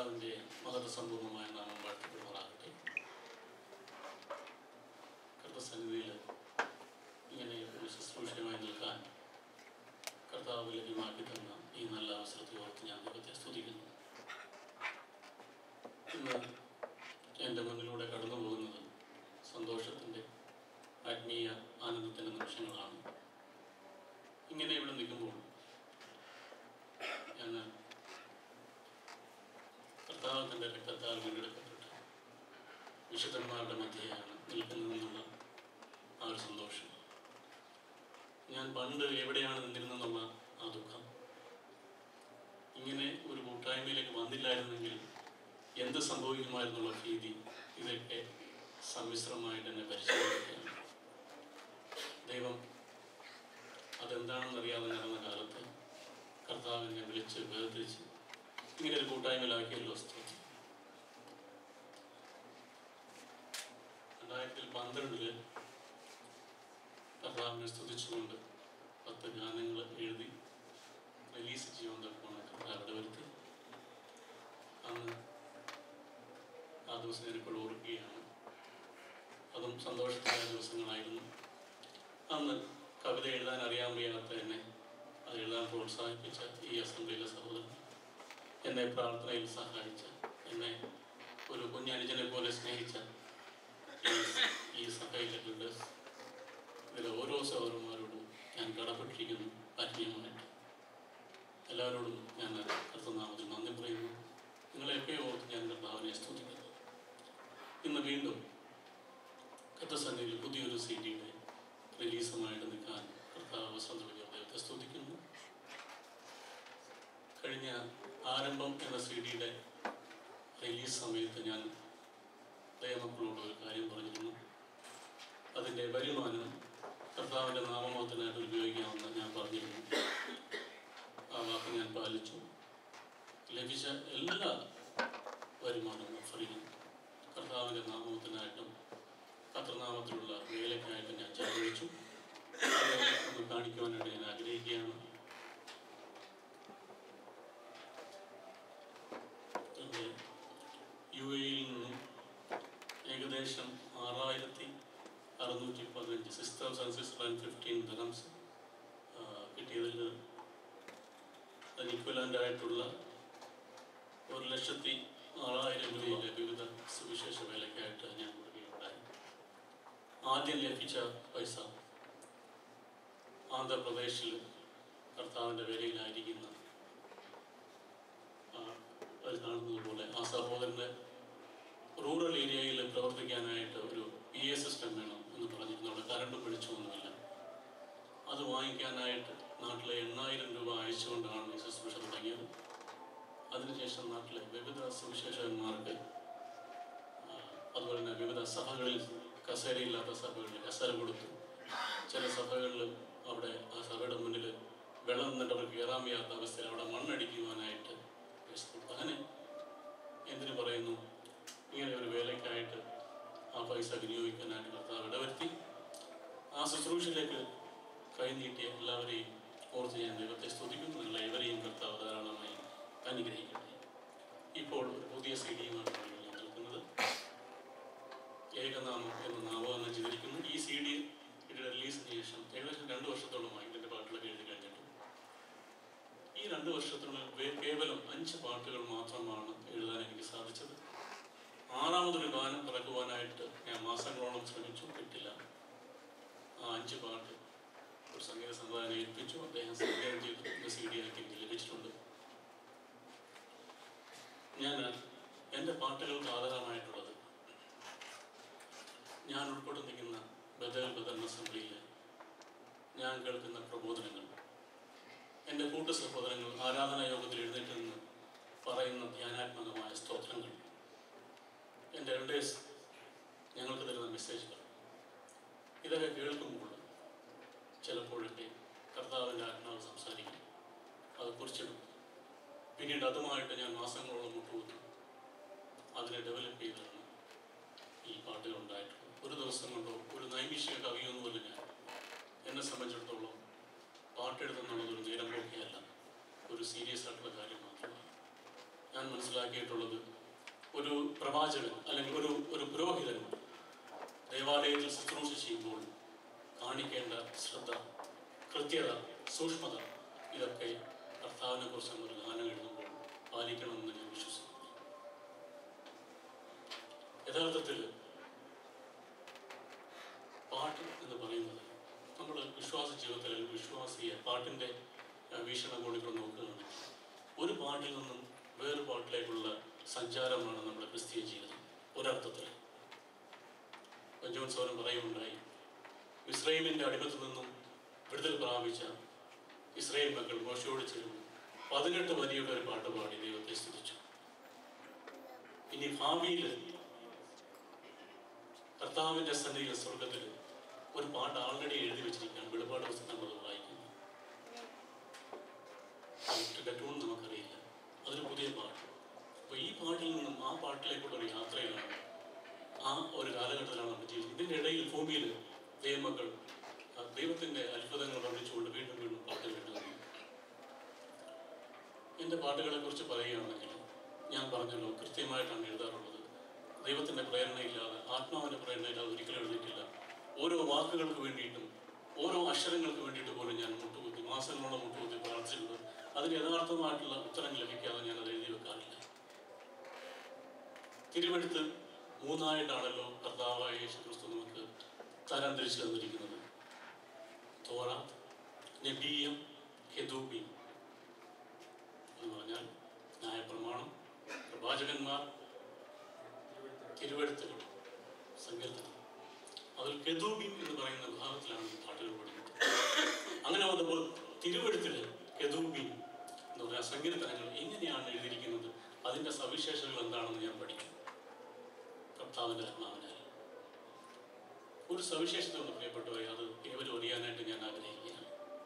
കർത്താവിൻ്റെ മഹത്വസമ്പൂർണമായ നാമം വാഴ്ത്തപ്പെടുമാറാകട്ടെ കർത്തസന്നിധിയിൽ ഇങ്ങനെ ഒരു ശുശ്രൂഷയുമായി നിൽക്കാൻ കർത്താവ് ലഭ്യമാക്കി തന്ന ഈ നല്ല അവസരത്തെ ഓർത്ത് ഞാൻ ദൈവത്തെ സ്തുതിക്കുന്നു ഇന്ന് എൻ്റെ മുന്നിലൂടെ കടന്നു പോകുന്നത് സന്തോഷത്തിൻ്റെ ആത്മീയ ആനന്ദത്തിൻ്റെ നിമിഷങ്ങളാണ് ഇങ്ങനെ ഇവിടെ നിൽക്കുമ്പോൾ ഞാൻ കർത്താവിൻ്റെ രക്തത്താൽ വീണ്ടെടുക്കപ്പെട്ട വിശുദ്ധന്മാരുടെ മധ്യയാണ് നിൽക്കുന്നതെന്നുള്ള ആ ഒരു സന്തോഷം ഞാൻ പണ്ട് എവിടെയാണ് നിന്നിരുന്നെന്നുള്ള ആ ദുഃഖം ഇങ്ങനെ ഒരു കൂട്ടായ്മയിലേക്ക് വന്നില്ലായിരുന്നെങ്കിൽ എന്ത് സംഭവിക്കുമായിരുന്നുള്ള ഭീതി ഇതൊക്കെ സമ്മിശ്രമായിട്ട് എന്നെ പരിശോധിക്കുകയാണ് ദൈവം അതെന്താണെന്നറിയാതെ നടന്ന കാലത്ത് കർത്താവിനെ വിളിച്ച് വേർതിരിച്ച് ഇങ്ങനെ ഒരു കൂട്ടായ്മയിലാക്കിയല്ലോ സ്തുതി രണ്ടായിരത്തി പന്ത്രണ്ടില് കർത്താവിനെ സ്തുതിച്ചുകൊണ്ട് പത്ത് ഗാനങ്ങൾ എഴുതി റിലീസ് ചെയ്യാൻ തക്കമാണ് കർത്താവിടെ വരുത്തി അന്ന് ആ ദിവസം ഞാനിപ്പോൾ ഓർക്കുകയാണ് അതും സന്തോഷത്തിലായ ദിവസങ്ങളായിരുന്നു അന്ന് കവിത എഴുതാൻ അറിയാൻ വയ്യാത്ത എന്നെ അത് എഴുതാൻ പ്രോത്സാഹിപ്പിച്ച ഈ അസംബ്ലിയിലെ സഹോദരൻ എന്നെ പ്രാർത്ഥനയിൽ സഹായിച്ച എന്നെ ഒരു കുഞ്ഞനുജനെ പോലെ സ്നേഹിച്ച ഈ- ഈ സഭയിലെ ലീഡേഴ്സ് ഇതിലെ ഓരോ സഹോദരന്മാരോടും ഞാൻ കടപ്പെട്ടിരിക്കുന്നു ആത്മീയമായിട്ട് എല്ലാവരോടും ഞാൻ കർത്തനാമത്തിൽ നന്ദി പറയുന്നു നിങ്ങളെയൊക്കെ ഓർത്ത് ഞാൻ കർത്താവിനെ സ്തുതിക്കുന്നു ഇന്ന് വീണ്ടും കത്തസന്നിധിയിൽ പുതിയൊരു സി ഡിയുടെ റിലീസുമായിട്ട് നിൽക്കാൻ കർത്താവ് അവസരം വലിയ ദൈവത്തെ സ്തുതിക്കുന്നു കഴിഞ്ഞ ആരംഭം എന്ന സി ഡിയുടെ റിലീസ് സമയത്ത് ഞാൻ ദയമക്കളോട് ഒരു കാര്യം പറഞ്ഞിരുന്നു അതിൻ്റെ വരുമാനം കർത്താവിൻ്റെ നാമമോഹത്തിനായിട്ട് ഉപയോഗിക്കാമെന്ന് ഞാൻ പറഞ്ഞിരുന്നു ആ വാക്ക് ഞാൻ പാലിച്ചു ലഭിച്ച എല്ലാ വരുമാനവും ഓഫറിയും കർത്താവിൻ്റെ നാമത്തിനായിട്ടും കർത്തനാമത്തിലുള്ള വേലയ്ക്കായിട്ടും ഞാൻ ചെലവഴിച്ചു അത് ഒന്ന് കാണിക്കുവാനായിട്ട് ഞാൻ ആഗ്രഹിക്കുകയാണ് എൻ്റെ യു എയിൽ നിന്നും ഏകദേശം ആറായിരത്തി അറുന്നൂറ്റി പതിനഞ്ച് six thousand six hundred fifteen dirhams കിട്ടിയതിൽ അതിന് ഇക്വലൻ്റ് ആയിട്ടുള്ള ഒരു ലക്ഷത്തി ആറായിരം രൂപയിലെ വിവിധ സുവിശേഷ വേലയ്ക്കായിട്ട് ഞാൻ കൊടുക്കുകയുണ്ടായി ആദ്യം ലഭിച്ച പൈസ ആന്ധ്രാപ്രദേശിൽ കർത്താവിൻ്റെ വേലയിലായിരിക്കുന്ന ആ, അത് കാണുന്നത് പോലെ ആ സഹോദരൻ്റെ റൂറൽ ഏരിയയിൽ പ്രവർത്തിക്കാനായിട്ട് ഒരു പി എ സിസ്റ്റം വേണം എന്ന് പറഞ്ഞിരുന്നു അവിടെ കറണ്ട് പിടിച്ചൊന്നുമില്ല അത് വാങ്ങിക്കാനായിട്ട് നാട്ടിലെ എണ്ണായിരം രൂപ അയച്ചുകൊണ്ടാണ് ഈ ശുശ്രൂഷ തുടങ്ങിയത് അതിനുശേഷം നാട്ടിലെ വിവിധ സുവിശേഷകന്മാർക്ക് ആ, അതുപോലെ തന്നെ വിവിധ സഭകളിൽ കസേരയില്ലാത്ത സഭകളിൽ കസേര കൊടുത്തു ചില സഭകളിൽ അവിടെ ആ സഭയുടെ മുന്നിൽ വെള്ളം നിന്നിട്ട് അവർക്ക് കയറാൻ വയ്യാത്ത അവസ്ഥയിൽ അവിടെ മണ്ണടിക്കുവാനായിട്ട് കേസ് കൊടുത്തു അങ്ങനെ എന്തിനു പറയുന്നു ഇങ്ങനെ ഒരു വേലയ്ക്കായിട്ട് ആ പൈസ വിനിയോഗിക്കാനായിട്ട് കർത്താവ് ഇടവരുത്തി ആ ശുശ്രൂഷയിലേക്ക് കൈനീട്ടിയ എല്ലാവരെയും ഓർത്ത് ഞാൻ ദൈവത്തെ സ്തുതിക്കുന്നു നിങ്ങൾ ഏവരെയും കർത്താവ് ധാരാളമായി അനുഗ്രഹിക്കട്ടെ ഇപ്പോൾ ഒരു പുതിയ സി ഡിയുമാണ് ഞാൻ നിൽക്കുന്നത് ഏകനാമം എന്ന നാമകരണം ചെയ്തിരിക്കുന്നു ഈ സി ഡി റിലീസിന് ശേഷം ഏകദേശം രണ്ട് വർഷത്തോളമായി ഇതിൻ്റെ പാട്ടുകളൊക്കെ എഴുതി കഴിഞ്ഞിട്ട് ഈ രണ്ട് വർഷത്തിനുള്ളിൽ വേ- കേവലം അഞ്ച് പാട്ടുകൾ മാത്രമാണ് എഴുതാൻ എനിക്ക് സാധിച്ചത് ആറാമതൊരു ഗാനം പിറക്കുവാനായിട്ട് ഞാൻ മാസങ്ങളോളം ശ്രമിച്ചു കിട്ടില്ല ആ അഞ്ച് പാട്ട് ഒരു സംഗീത സംവിധാനം ഏൽപ്പിച്ചു അദ്ദേഹം സംവിധാനം ചെയ്തു ഇന്ന് സി ഡി ആക്കി എനിക്ക് ലഭിച്ചിട്ടുണ്ട് ഞാൻ എൻ്റെ പാട്ടുകൾക്ക് ആധാരമായിട്ടുള്ളത് ഞാൻ ഉൾപ്പെട്ട് നിൽക്കുന്ന ബദൽ ബദൽ അസംബ്ലിയിലെ ഞാൻ കേൾക്കുന്ന പ്രബോധനങ്ങൾ എൻ്റെ കൂട്ടു സഹോദരങ്ങൾ ആരാധനാ യോഗത്തിൽ എഴുന്നേറ്റ് നിന്ന് പറയുന്ന ധ്യാനാത്മകമായ സ്തോത്രങ്ങൾ എൻ്റെ എൽഡേഴ്സ് ഞങ്ങൾക്ക് തരുന്ന മെസ്സേജുകൾ ഇതൊക്കെ കേൾക്കുമ്പോൾ ചിലപ്പോഴൊക്കെ കർത്താവിൻ്റെ ആത്മാവ് സംസാരിക്കും അത് കുറിച്ചിടും പിന്നീട് അതുമായിട്ട് ഞാൻ മാസങ്ങളോളം മുട്ടുകൂത്തും അതിനെ ഡെവലപ്പ് ചെയ്താണ് ഈ പാട്ടുകൾ ഉണ്ടായിട്ടുള്ളത് ഒരു ദിവസം കൊണ്ടോ ഒരു നൈമിഷിക കവിയൊന്നുമല്ല ഞാൻ എന്നെ സംബന്ധിച്ചിടത്തോളം പാട്ടെഴുതുന്നുള്ളത് ഒരു നേരം പോക്കിയല്ല ഒരു സീരിയസ് ആയിട്ടുള്ള കാര്യം മാത്രമാണ് ഞാൻ മനസ്സിലാക്കിയിട്ടുള്ളത് ഒരു പ്രവാചകൻ അല്ലെങ്കിൽ ഒരു ഒരു പുരോഹിതൻ ദേവാലയത്തിൽ ശുശ്രൂഷ ചെയ്യുമ്പോൾ കാണിക്കേണ്ട ശ്രദ്ധ കൃത്യത സൂക്ഷ്മത ഇതൊക്കെ കർത്താവിനെ കുറിച്ച് നമ്മൾ ഗാനം എഴുതുമ്പോൾ പാലിക്കണമെന്ന് ഞാൻ വിശ്വസിക്കുന്നു യഥാർത്ഥത്തിൽ പാട്ട് എന്ന് പറയുന്നത് നമ്മൾ വിശ്വാസ ജീവിതത്തിൽ അല്ലെങ്കിൽ വിശ്വാസിയ പാട്ടിൻ്റെ വീക്ഷണകോണികൾ നോക്കുകയാണെങ്കിൽ ഒരു പാട്ടിൽ നിന്നും വേറൊരു പാട്ടിലേക്കുള്ള സഞ്ചാരമാണ് നമ്മുടെ ക്രിസ്തീയ ജീവിതം ഒരർത്ഥത്തിൽ ജോൺ സോനം പറയുകയുണ്ടായി ഇസ്രയേലിൻ്റെ അടിമത്തിൽ നിന്നും വിടുതൽ പ്രാപിച്ച ഇസ്രയേൽ മക്കൾ മോശയോട് ചേർന്ന് പതിനെട്ട് വരിയുടെ ഒരു പാട്ട് പാടി ദൈവത്തെ സ്തുതിച്ചു ഇനി ഭാവിയിൽ കർത്താവിൻ്റെ സന്നിധിയിൽ സ്വർഗത്തിൽ ഒരു പാട്ട് ആൾറെഡി എഴുതി വെച്ചിരിക്കുകയാണ് വെളിപാട് പുസ്തകം നമ്മൾ വായിക്കുന്നു പാട്ടിൻ്റെ ട്യൂൺ നമുക്കറിയില്ല അതൊരു പുതിയ പാട്ട് അപ്പോൾ ഈ പാട്ടിൽ നിന്നും ആ പാട്ടിലേക്കുള്ള ഒരു യാത്രയിലാണ് ആ ഒരു കാലഘട്ടത്തിലാണ് നമ്മൾ ജീവിച്ചത് ഇതിൻ്റെ ഇടയിൽ ഭൂമിയിൽ ദൈവമക്കൾ ആ ദൈവത്തിൻ്റെ അത്ഭുതങ്ങൾ വർണ്ണിച്ചുകൊണ്ട് വീണ്ടും വീണ്ടും പാട്ട് കേട്ടു എൻ്റെ പാട്ടുകളെ കുറിച്ച് പറയുകയാണെങ്കിൽ ഞാൻ പറഞ്ഞല്ലോ കൃത്യമായിട്ടാണ് എഴുതാറുള്ളത് ദൈവത്തിൻ്റെ പ്രേരണയില്ലാതെ ആത്മാവിൻ്റെ പ്രേരണയില്ലാതെ ഒരിക്കലും എഴുതിയിട്ടില്ല ഓരോ വാക്കുകൾക്ക് വേണ്ടിയിട്ടും ഓരോ അക്ഷരങ്ങൾക്ക് വേണ്ടിയിട്ട് പോലും ഞാൻ മുട്ടുകുത്തി മാസങ്ങളോളം മുട്ടുകുത്തി പ്രാർത്ഥിച്ചിട്ടുണ്ട് അതിന് യഥാർത്ഥമായിട്ടുള്ള ഉത്തരം ലഭിക്കാതെ ഞാൻ അത് എഴുതി വെക്കാറില്ല തിരുവെടുത്ത് മൂന്നായിട്ടാണല്ലോ കർത്താവായ യേശു ക്രിസ്തു നമുക്ക് തരംതിരിച്ചു തന്നിരിക്കുന്നത് തോറ നബീയം ഹെദൂബിയും എന്ന് പറഞ്ഞാൽ ന്യായപ്രമാണം പ്രവാചകന്മാർ തിരുവെടുത്തുകൾ സങ്കീർത്തനം അതിൽ കെതൂബിം എന്ന് പറയുന്ന വിഭാഗത്തിലാണ് ഈ പാട്ടുകൾ പഠിക്കുന്നത് അങ്ങനെ വന്നപ്പോൾ തിരുവെടുത്തിൽ കെതൂബിം എന്ന് പറയുന്ന സങ്കീർത്തനങ്ങൾ എങ്ങനെയാണ് എഴുതിയിരിക്കുന്നത് അതിൻ്റെ സവിശേഷതകൾ എന്താണെന്ന് ഞാൻ പഠിക്കും കർത്താവിൻ്റെ ആത്മാവിനാൽ ഒരു സവിശേഷത ഒന്ന് പ്രിയപ്പെട്ടവരെ അത് ഏവരും അറിയാനായിട്ട് ഞാൻ ആഗ്രഹിക്കുകയാണ്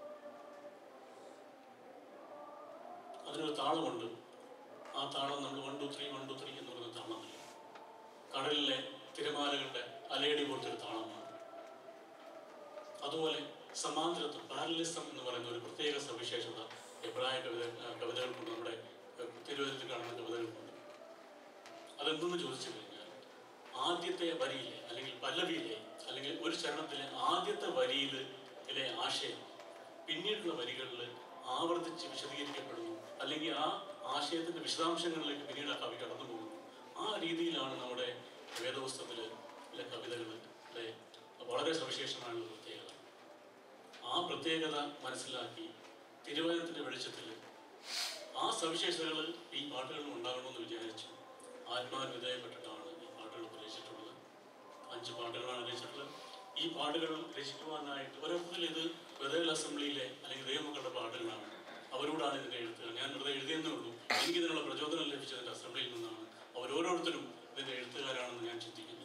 അതിനൊരു താളമുണ്ട് ആ താളം നമ്മൾ one two three one two three എന്ന് പറയുന്ന താളമല്ല കടലിലെ തിരമാലകളുടെ അലയടി പോലത്തൊരു താളമാണ് അതുപോലെ സമാന്തരത്വം പാരലിസം എന്ന് പറയുന്ന ഒരു പ്രത്യേക സവിശേഷത എബ്രായ കവിത കവിതകൾക്കുണ്ട് നമ്മുടെ തിരുവനന്തപുരത്തിൽ കാണുന്ന കവിതകൾക്കുണ്ട് അതെന്തെന്ന് ചോദിച്ചു കഴിഞ്ഞാൽ ആദ്യത്തെ വരിയിലെ അല്ലെങ്കിൽ പല്ലവിയിലെ അല്ലെങ്കിൽ ഒരു ചരണത്തിലെ ആദ്യത്തെ വരിയിലെ ആശയം പിന്നീടുള്ള വരികളിൽ ആവർത്തിച്ച് വിശദീകരിക്കപ്പെടുന്നു അല്ലെങ്കിൽ ആ ആശയത്തിന്റെ വിശദാംശങ്ങളിലേക്ക് പിന്നീട് ആ കവി കടന്നു പോകുന്നു ആ രീതിയിലാണ് നമ്മുടെ വേദപുസ്തകത്തിലെ കവിതകളിലെ വളരെ സവിശേഷമായുള്ള പ്രത്യേകത ആ പ്രത്യേകത മനസ്സിലാക്കി തിരുവനന്തപുരത്തിന്റെ വെളിച്ചത്തിൽ ആ സവിശേഷതകൾ ഈ പാട്ടുകളിൽ ഉണ്ടാകണമെന്ന് വിചാരിച്ചു ആത്മാവിന് വിധേയപ്പെട്ടിട്ടാണ് ഈ പാട്ടുകൾ രചിച്ചിട്ടുള്ളത് അഞ്ച് പാട്ടുകളാണ് രചിച്ചിട്ടുള്ളത് ഈ പാട്ടുകൾ രചിക്കുവാനായിട്ട് ഒരർത്ഥത്തിൽ ഇത് ബദൽ അസംബ്ലിയിലെ അല്ലെങ്കിൽ ദൈവമക്കളുടെ പാട്ടുകളാണ് അവരോടാണ് ഇതിൻ്റെ എഴുത്തുകൾ ഞാൻ വെറുതെ എഴുതിയെന്നേ ഉള്ളൂ എനിക്കിതിനുള്ള പ്രചോദനം ലഭിച്ചതിൻ്റെ അസംബ്ലിയിൽ നിന്നാണ് അവരോരോരുത്തരും ഇതിൻ്റെ എഴുത്തുകാരാണെന്ന് ഞാൻ ചിന്തിക്കുന്നു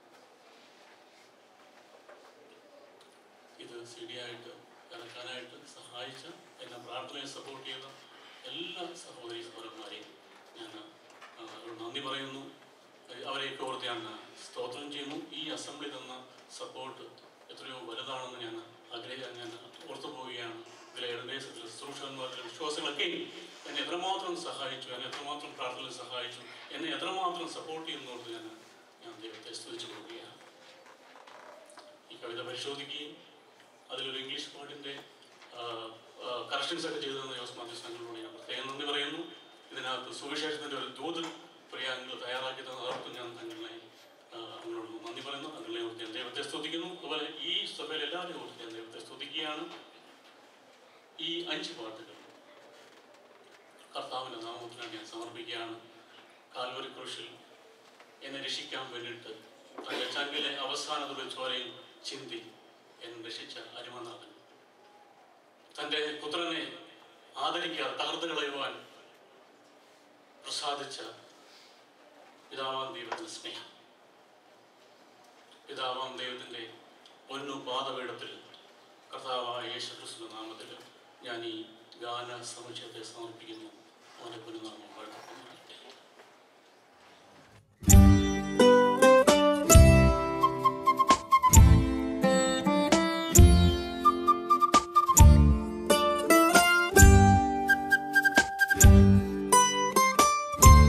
ഇത് സി ഡി ആയിട്ട് ഇറക്കാനായിട്ട് സഹായിച്ച എന്നെ പ്രാർത്ഥനയെ സപ്പോർട്ട് ചെയ്ത എല്ലാ സഹോദരി സഹോദരന്മാരെയും ഞാൻ ആ, അവരോട് നന്ദി പറയുന്നു അവരെയൊക്കെ ഓർത്ത് ഞാൻ സ്തോത്രം ചെയ്യുന്നു ഈ അസംബ്ലി തന്ന സപ്പോർട്ട് എത്രയോ വലുതാണെന്ന് ഞാൻ ആഗ്രഹിക്കാൻ ഞാൻ ഓർത്തു പോവുകയാണ് ഇതിലെ ഏകദേശത്തിൽ ശുശ്രൂഷന്മാരുടെ വിശ്വാസികളൊക്കെ എന്നെ എത്രമാത്രം സഹായിച്ചു എന്നെ എത്രമാത്രം പ്രാർത്ഥനയിൽ സഹായിച്ചു എന്നെ എത്രമാത്രം സപ്പോർട്ട് ചെയ്യുന്നോർത്ത് ഞാൻ ഞാൻ ദൈവത്തെ സ്തുതിച്ചു പോവുകയാണ് ഈ കവിത പരിശോധിക്കുകയും അതിലൊരു ഇംഗ്ലീഷ് പാട്ടിൻ്റെ കറക്ഷൻസ് ഒക്കെ ചെയ്തു തന്ന ജോസ് മാത്യു സംഘങ്ങളോട് ഞാൻ പ്രത്യേകം നന്ദി പറയുന്നു ഇതിനകത്ത് സുവിശേഷത്തിൻ്റെ ഒരു ദൂത് പ്രിയാംഗങ്ങൾ തയ്യാറാക്കി തന്ന അതോടൊപ്പം ഞാൻ തങ്ങളെ ആ, അങ്ങോട്ട് നന്ദി പറയുന്നു തങ്ങളെ ഓർത്ത് ഞാൻ ദൈവത്തെ സ്തുതിക്കുന്നു അതുപോലെ ഈ സഭയിൽ എല്ലാവരെയും ഓർത്ത് ഞാൻ ദൈവത്തെ സ്തുതിക്കുകയാണ് ഈ അഞ്ച് പാട്ടുകൾ കർത്താവിൻ്റെ നാമത്തിനാണ് ഞാൻ സമർപ്പിക്കുകയാണ് കാൽവരി ക്രൂശിൽ എന്നെ രക്ഷിക്കാൻ വേണ്ടിയിട്ട് തൻ്റെ ചങ്കിലെ അവസാനത്തുള്ള ചോരയും ചിന്തി എന്നെ രക്ഷിച്ച അരിമനാഥൻ തൻ്റെ പുത്രനെ ആദരിക്കാതെ തകർത്ത് കളയുവാൻ പ്രസാദിച്ച പിതാവാം ദൈവത്തിൻ്റെ സ്നേഹം പിതാവാം ദൈവത്തിൻ്റെ പൊന്നു പാദപീഠത്തിൽ കർത്താവായ യേശു ക്രിസ്തു നാമത്തിൽ ഞാൻ ഈ ഗാന സമുച്ചയത്തെ സമർപ്പിക്കുന്നു അവൻ്റെ പൊന്നുനാമം വാഴ്ത്തപ്പെടുന്നതാകട്ടെ Thank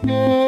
Thank